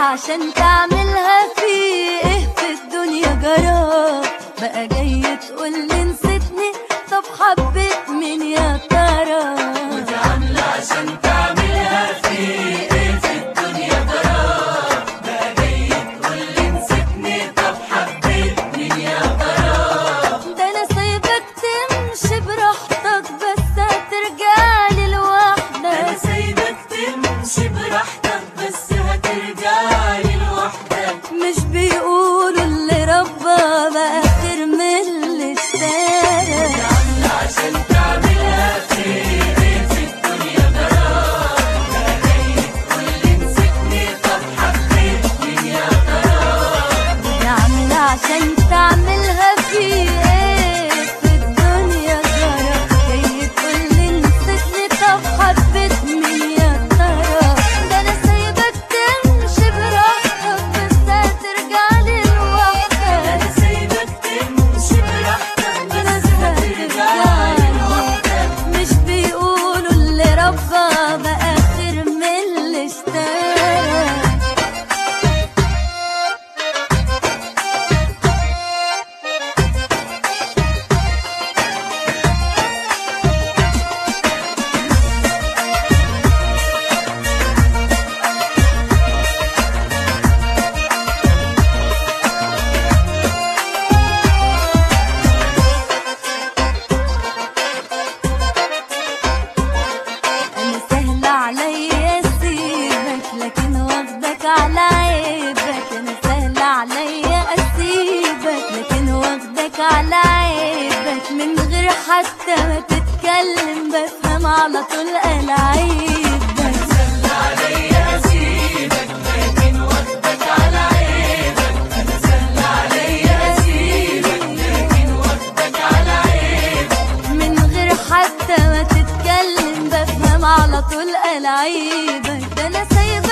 عشان تعملها في ايه في الدنيا جرى بقى جاي تقول لي نسيتني طب حبيت مين يا ترى ودي عاملة عشان تعملها في ايه في الدنيا جرى بقى جاي تقول لي نسيتني طب حبيت مين يا ترى ده انا سايبك تمشي براحتك بس هترجعلي انا لوحدك سايبك تمشي براحتك بس هترجعلي لوحدك مش بيقولوا اللي ربى بقى خير من اللي اشترى عاملة عشان تعملها في ايه في الدنيا جرى بقى جاي تقول لي نسيتني طب حبيت مين يا ترى يا عاملة عشان تعملها في ايه في الدنيا جرى جاي تقولي نسيتني طب حبيت مين يا ترى ده انا سايبك تمشي براحتك بس هترجعلي لوحدك انا سايبك تمشي براحتك بس هترجعلي لوحدك مش بيقولوا اللي ربى بقى خير من اللي اشترى انا سهل عليا اسيبك لكن واخدك على عيبك انا سهل عليا اسيبك لكن واخدك على عيبك من غير حتى ما تتكلم بفهم على طول قلعيبك سهل عليا اسيبك لكن واخدك على عيبك انا سهل عليا اسيبك لكن واخدك على عيبك من غير حتى ما تتكلم بفهم على طول قلعيبك ده انا سايب